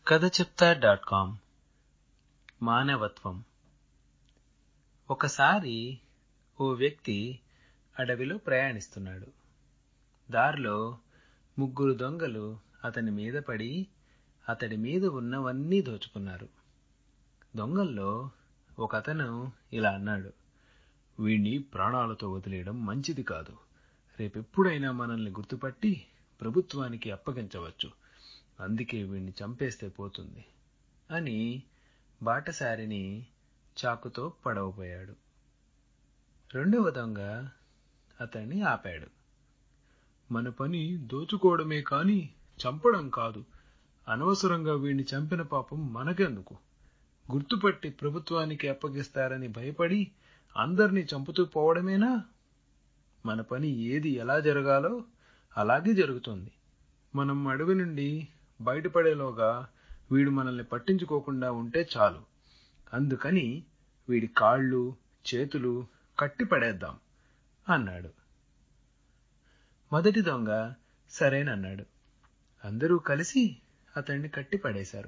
కథ చెప్తా dot com మానవత్వం ఒకసారి ఓ వ్యక్తి అడవిలో ప్రయాణిస్తున్నాడు దారిలో ముగ్గురు దొంగలు అతని మీద పడి అతడి మీద ఉన్నవన్నీ దోచుకున్నారు దొంగల్లో ఒకతను ఇలా అన్నాడు వీణ్ణి ప్రాణాలతో వదిలేయడం మంచిది కాదు రేపెప్పుడైనా మనల్ని గుర్తుపట్టి ప్రభుత్వానికి అప్పగించవచ్చు అందుకే వీణ్ణి చంపేస్తే పోతుంది అని బాటసారిని చాకుతో పడవపోయాడు రెండవ దొంగ అతన్ని ఆపాడు మన పని దోచుకోవడమే కాని చంపడం కాదు అనవసరంగా వీణ్ణి చంపిన పాపం మనకెందుకు గుర్తుపట్టి ప్రభుత్వానికి అప్పగిస్తారని భయపడి అందర్నీ చంపుతూ పోవడమేనా మన పని ఏది ఎలా జరగాలో అలాగే జరుగుతుంది మనం అడవి నుండి బయటపడేలోగా వీడు మనల్ని పట్టించుకోకుండా ఉంటే చాలు అందుకని వీడి కాళ్ళు చేతులు కట్టి పడేద్దాం అన్నాడు మొదటి దొంగ సరేనన్నాడు అందరూ కలిసి అతన్ని కట్టి పడేశారు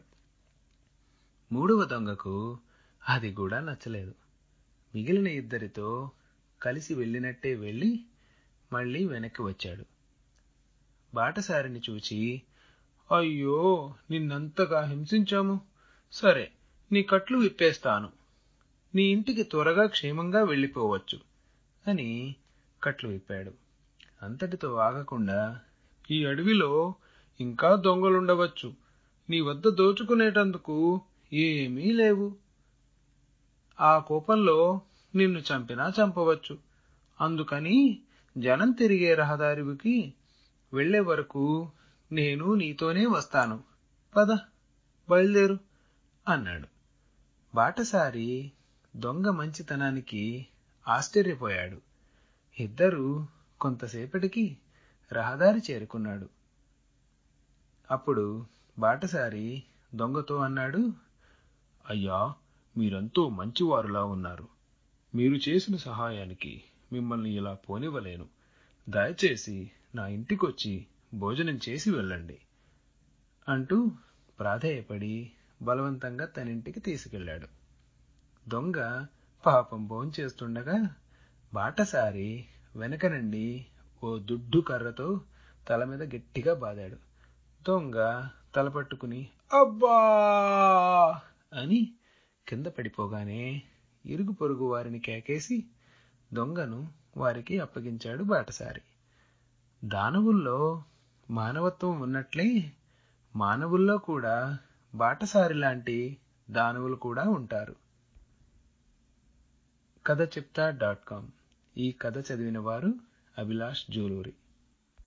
మూడవ దొంగకు అది కూడా నచ్చలేదు మిగిలిన ఇద్దరితో కలిసి వెళ్ళినట్టే వెళ్ళి మళ్ళీ వెనక్కి వచ్చాడు బాటసారిని చూచి అయ్యో నిన్నంతగా హింసించాము సరే నీ కట్లు విప్పేస్తాను నీ ఇంటికి త్వరగా క్షేమంగా వెళ్ళిపోవచ్చు అని కట్లు విప్పాడు అంతటితో ఆగకుండా ఈ అడవిలో ఇంకా దొంగలుండవచ్చు నీ వద్ద దోచుకునేటందుకు ఏమీ లేవు ఆ కోపంలో నిన్ను చంపినా చంపవచ్చు అందుకని జనం తిరిగే రహదారికి వెళ్లే వరకు నేను నీతోనే వస్తాను పద బయలుదేరు అన్నాడు బాటసారి దొంగ మంచితనానికి ఆశ్చర్యపోయాడు ఇద్దరూ కొంతసేపటికి రహదారి చేరుకున్నాడు అప్పుడు బాటసారి దొంగతో అన్నాడు అయ్యా మీరెంతో మంచివారులా ఉన్నారు మీరు చేసిన సహాయానికి మిమ్మల్ని ఇలా పోనివ్వలేను దయచేసి నా ఇంటికొచ్చి భోజనం చేసి వెళ్ళండి అంటూ ప్రాధేయపడి బలవంతంగా తనింటికి తీసుకెళ్లాడు దొంగ పాపం భోంచేస్తుండగా బాటసారి వెనక నుండి ఓ దుడ్డు కర్రతో తల మీద గట్టిగా బాదాడు దొంగ తల పట్టుకుని అబ్బా అని కింద పడిపోగానే ఇరుగు పొరుగు వారిని కేకేసి దొంగను వారికి అప్పగించాడు బాటసారి దానవుల్లో మానవత్వం ఉన్నట్లే మానవుల్లో కూడా బాటసారి లాంటి దానవులు కూడా ఉంటారు కథ చెప్తా డాట్ కామ్ ఈ కథ చదివిన వారు అభిలాష్ జూలూరి